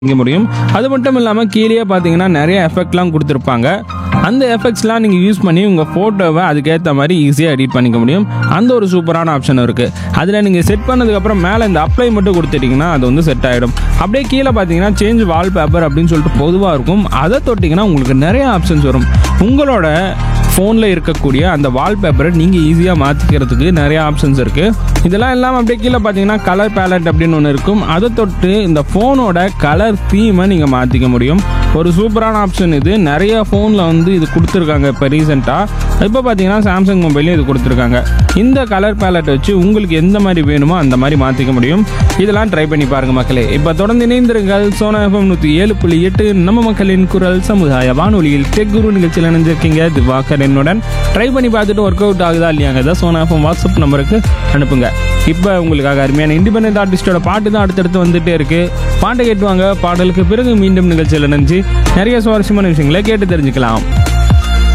இங்க முடியும் அது மட்டும் இல்லாமல் கீழே பார்த்தீங்கன்னா நிறைய எஃபெக்ட்லாம் கொடுத்துருப்பாங்க அந்த எஃபெக்ட்ஸ்லாம் நீங்கள் யூஸ் பண்ணி உங்கள் ஃபோட்டோவை அதுக்கேற்ற மாதிரி ஈஸியாக எடிட் பண்ணிக்க முடியும் அந்த ஒரு சூப்பரான ஆப்ஷன் இருக்குது அதில் நீங்கள் செட் பண்ணதுக்கப்புறம் மேலே இந்த அப்ளை மட்டும் கொடுத்துட்டிங்கன்னா அது வந்து செட் ஆகிடும் அப்படியே கீழே பார்த்தீங்கன்னா சேஞ்ச் வால்பேப்பர் அப்படின்னு சொல்லிட்டு பொதுவாக இருக்கும் அதை தொட்டிங்கன்னா உங்களுக்கு நிறைய ஆப்ஷன்ஸ் வரும் உங்களோட ஃபோனில் இருக்கக்கூடிய அந்த வால்பேப்பரை நீங்கள் ஈஸியாக மாற்றிக்கிறதுக்கு நிறைய ஆப்ஷன்ஸ் இருக்குது இதெல்லாம் இல்லாமல் அப்படியே கீழே பார்த்தீங்கன்னா கலர் பேலட் அப்படின்னு ஒன்று இருக்கும் அதை தொட்டு இந்த ஃபோனோட கலர் தீமை நீங்கள் மாற்றிக்க முடியும் ஒரு சூப்பரான ஆப்ஷன் இது நிறைய ஃபோனில் வந்து இது கொடுத்துருக்காங்க இப்போ ரீசெண்டாக இப்போ பார்த்தீங்கன்னா சாம்சங் மொபைலையும் இது கொடுத்துருக்காங்க இந்த கலர் பேலட் வச்சு உங்களுக்கு எந்த மாதிரி வேணுமோ அந்த மாதிரி மாற்றிக்க முடியும் இதெல்லாம் ட்ரை பண்ணி பாருங்க மக்களே இப்போ தொடர்ந்து இணைந்திருங்கள் சோனா எஃப்எம் நூற்றி ஏழு புள்ளி எட்டு நம்ம மக்களின் குரல் சமுதாய வானொலியில் டெக் குரு நிகழ்ச்சியில் இணைஞ்சிருக்கீங்க திவாகர் என்னுடன் ட்ரை பண்ணி பார்த்துட்டு ஒர்க் அவுட் ஆகுதா இல்லையாங்க தான் சோனா எஃப்எம் வாட்ஸ்அப் நம்பருக்கு அனுப்புங்க இப்போ உங்களுக்காக அருமையான இண்டிபெண்டன்ட் ஆர்டிஸ்டோட பாட்டு தான் அடுத்தடுத்து வந்துட்டே இருக்கு பாட்டை கேட்டுவாங்க பாடலுக்கு பிறகு மீண்டும் நிகழ்ச்சியில் இணைஞ்சு நிறைய சுவாரஸ்யமான விஷயங்களை கேட்டு தெரிஞ்சுக்கலாம்